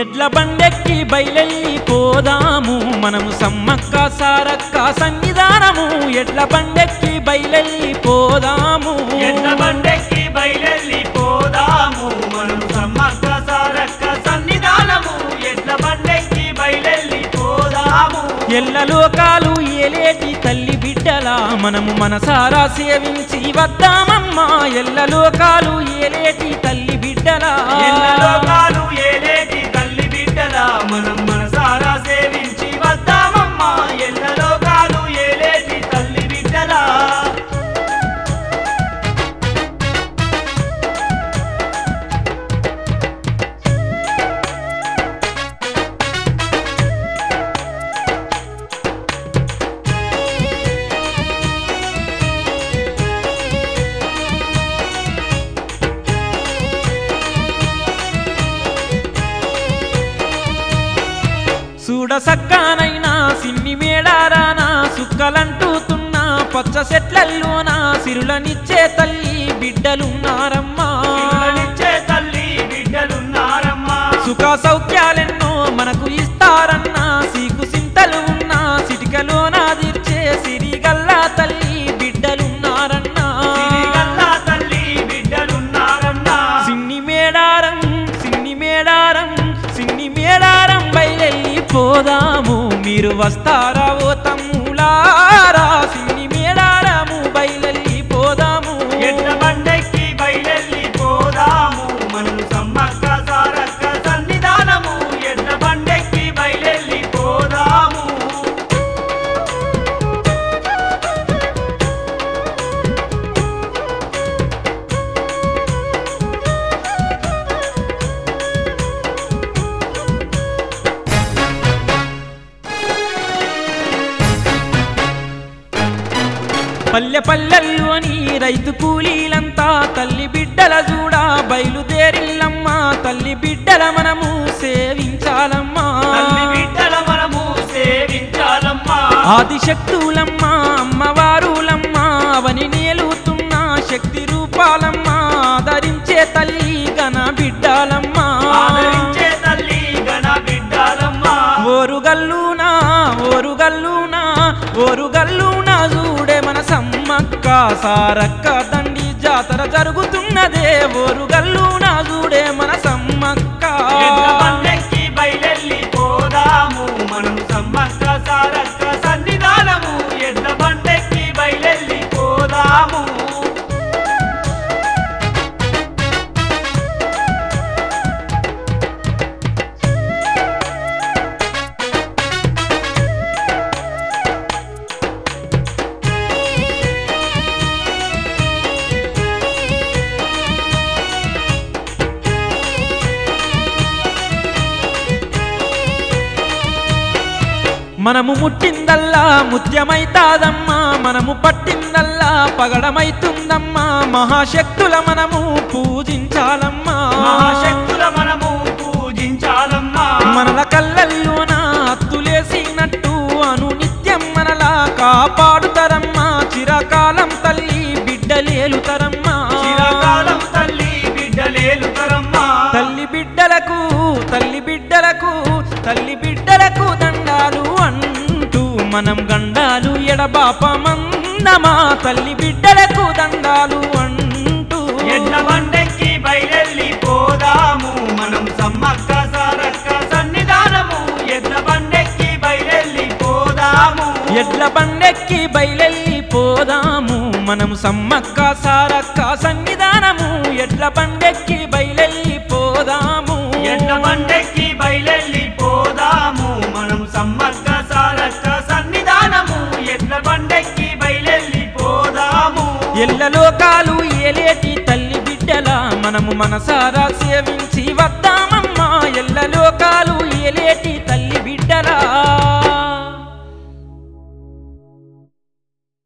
ఎడ్ల బండెక్కి బయలెల్లి పోదాము మనము సమ్మక్క సారక్క సన్నిధానము ఎడ్ల బండెక్కి బయలెల్లి పోదాము ఎడ్ల బండెక్కి బయలెల్లి పోదాము మనం సమ్మక్క సారక్క సన్నిధానము ఎడ్ల బండెక్కి బయలెల్లి పోదాము ఎల్ల లోకాలు ఏలేటి తల్లి బిడ్డలా మనము మనసారా సేవించి వద్దామమ్మా ఎల్ల లోకాలు ఏలేటి తల్లి బిడ్డలా ఎల్ల లోకాలు ఏలేటి తల్లి బిడ్డలా మనం మనసారా సేవించి వద్దామమ్మా ఎల్ల లోకాలు ఏలేటి తల్లి బిడ్డలా చూడ సక్కానైనా సిన్ని మేడారానా సుక్కలంటూతున్నా పచ్చ చెట్లల్లోన సిరులనిచ్చే తల్లి బిడ్డలున్నారమ్మా పిల్లనిచ్చే తల్లి బిడ్డలున్నారమ్మా సుఖ సౌఖ్యాలెన్నో మనకు ఇస్తారన్నా సీకు సింతలు ఉన్నా సిటికలోన తీర్చే సిరిగల్లా తల్లి బిడ్డలున్నారన్నా సిరిగల్లా తల్లి బిడ్డలున్నారన్నా సిన్ని మేడారం సిన్ని మేడారం సిన్ని మేడారం బయలెల్లి పోదాము మీరు వస్తారా ఓ తమ్ములారా సిన్ని మేడారము బయలెల్లి పోదాము ఎడ్ల బండెక్కి బయలెల్లి పోదాము మనం సమ్మక్క సారక్క సన్నిధానము ఎడ్ల బండెక్కి బయలెల్లి పోదాము పల్లె పల్లెల్లోని రైతు కూలీలంతా తల్లి బిడ్డల చూడ బయలుదేరిల్లమ్మా తల్లి బిడ్డల మనము సేవించాలమ్మా తల్లి బిడ్డల మనము సేవించాలమ్మా ఆదిశక్తులమ్మా అమ్మవారులమ్మా అవని నేలుతున్న శక్తి రూపాలమ్మా ఆదరించే తల్లి గన బిడ్డాలమ్మా ఆదరించే తల్లి గణ బిడ్డలమ్మా ఓరుగల్లునా ఓరుగల్లునా ఓరుగల్లునా చూడే మన సమ్మక్క సారక్క దండి జాతర జరుగుతున్నదే ఓరుగల్లునా చూడే మన సమ్మక్క ఎడ్ల బండెక్కి బయలెల్లి పోదాము మనం సమ్మక్క సారక్క సన్నిధానము ఎడ్ల బండెక్కి బయలెల్లి పోదాము మనము ముట్టిందల్లా ముత్యమైతాదమ్మా మనము పట్టిందల్లా పగడమైతుందమ్మా మహాశక్తుల మనము పూజించాలమ్మా మహాశక్తుల మనము పూజించాలమ్మా మనల కళ్ళల్లోన అత్తులేసినట్టు అను నిత్యం మనలా కాపాడుతరమ్మా చిరకాలం తల్లి బిడ్డలేలుతరమ్మా చిరకాలం తల్లి బిడ్డలేలుతరమ్మా తల్లి బిడ్డలకు తల్లి బిడ్డలకు తల్లి బిడ్డలకు దండాలు అంటూ మనం గండాలు ఎడబాపమన్నమా తల్లి బిడ్డలకు దండాలు అంటూ ఎడ్ల బండెక్కి బయలెల్లి పోదాము మనం సమ్మక్క సారక్క సన్నిధానము ఎడ్ల బండెక్కి బయలెల్లి పోదాము ఎడ్ల బండెక్కి బయలెల్లి పోదాము మనము సమ్మక్క సారక్క సన్నిధానము ఎడ్ల బండెక్కి బయలెల్లి పోదాము ఎడ్ల బండెక్కి బయలెల్లి పోదాము మనం సమ్మక్క సారక్క సన్నిధానము ఎడ్ల బండెక్కి బయలెల్లి పోదాము ఎల్ల లోకాలు ఏలేటి తల్లి బిడ్డల మనము మనసారా సేవించి వద్దామమ్మా ఎల్ల లోకాలు ఏలేటి